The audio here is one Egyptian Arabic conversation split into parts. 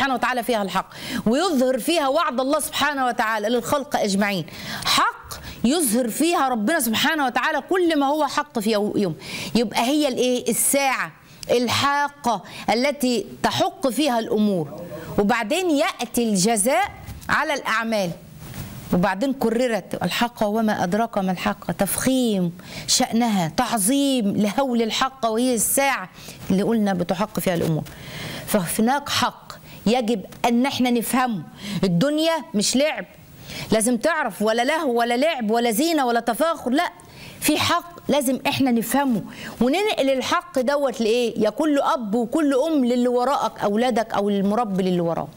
سبحانه وتعالى فيها الحق ويظهر فيها وعد الله سبحانه وتعالى للخلق اجمعين حق يظهر فيها ربنا سبحانه وتعالى كل ما هو حق في يوم يبقى هي الايه الساعه الحاقه التي تحق فيها الامور وبعدين ياتي الجزاء على الاعمال وبعدين كررت الحق وما أدراك ما الحق تفخيم شأنها تعظيم لهول الحق وهي الساعة اللي قلنا بتحق فيها الأمور فهناك حق يجب أن احنا نفهمه الدنيا مش لعب لازم تعرف ولا لهو ولا لعب ولا زينة ولا تفاخر لا في حق لازم احنا نفهمه وننقل الحق دوت لايه يا كل اب وكل ام للي وراءك اولادك او المربي للي وراه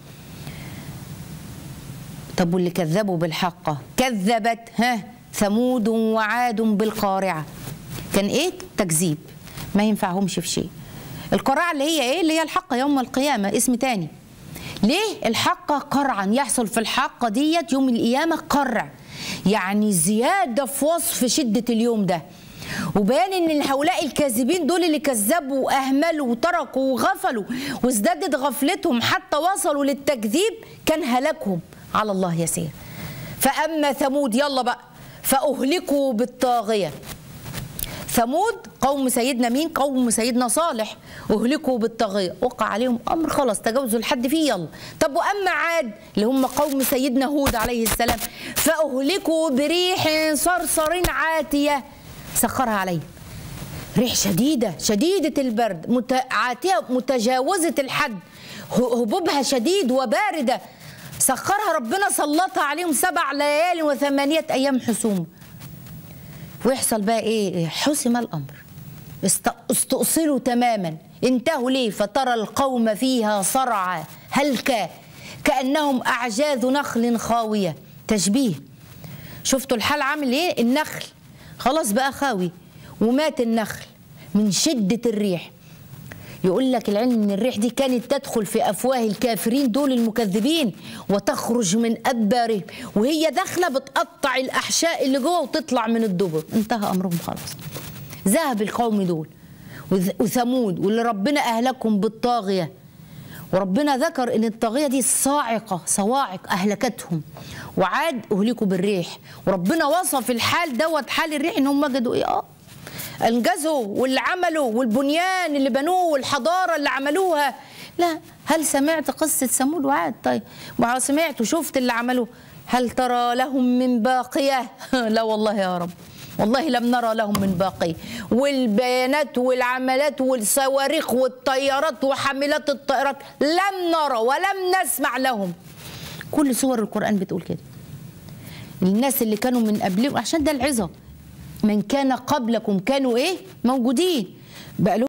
طب واللي كذبوا بالحق كذبت ها ثمود وعاد بالقارعة كان ايه تكذيب ما ينفعهمش في شيء القارعة اللي هي ايه اللي هي الحق يوم القيامة اسم تاني ليه الحق قرعا يحصل في الحق ديت يوم القيامة قرع يعني زيادة في وصف شدة اليوم ده وبان ان هؤلاء الكاذبين دول اللي كذبوا واهملوا وتركوا وغفلوا وازدادت غفلتهم حتى وصلوا للتكذيب كان هلاكهم على الله يسير فأما ثمود يلا بقى فأهلكوا بالطاغية ثمود قوم سيدنا مين قوم سيدنا صالح أهلكوا بالطاغية وقع عليهم أمر خلاص تجاوزوا الحد فيه يلا طب وأما عاد اللي هم قوم سيدنا هود عليه السلام فأهلكوا بريح صرصر عاتية سخرها عليهم ريح شديدة شديدة البرد مت... عاتية متجاوزة الحد هبوبها شديد وباردة سخرها ربنا سلطها عليهم سبع ليال وثمانية أيام حسوم ويحصل بقى إيه حسم الأمر استؤصلوا تماما انتهوا ليه فترى القوم فيها صرعى هلكا كأنهم أعجاز نخل خاوية تشبيه شفتوا الحال عامل إيه النخل خلاص بقى خاوي ومات النخل من شدة الريح يقول لك العلم ان الريح دي كانت تدخل في افواه الكافرين دول المكذبين وتخرج من ابارهم وهي داخله بتقطع الاحشاء اللي جوه وتطلع من الدبر انتهى امرهم خلاص ذهب القوم دول وثمود واللي ربنا اهلكهم بالطاغيه وربنا ذكر ان الطاغيه دي صاعقه صواعق اهلكتهم وعاد اهلكوا بالريح وربنا وصف الحال دوت حال الريح ان هم وجدوا ايه اه انجزوا واللي عملوا والبنيان اللي بنوه والحضاره اللي عملوها لا هل سمعت قصه ثمود وعاد طيب ما سمعت وشفت اللي عملوه هل ترى لهم من باقيه لا والله يا رب والله لم نرى لهم من باقيه والبيانات والعملات والصواريخ والطيارات وحاملات الطائرات لم نرى ولم نسمع لهم كل سور القران بتقول كده الناس اللي كانوا من قبلهم عشان ده العظه من كان قبلكم كانوا ايه موجودين بقى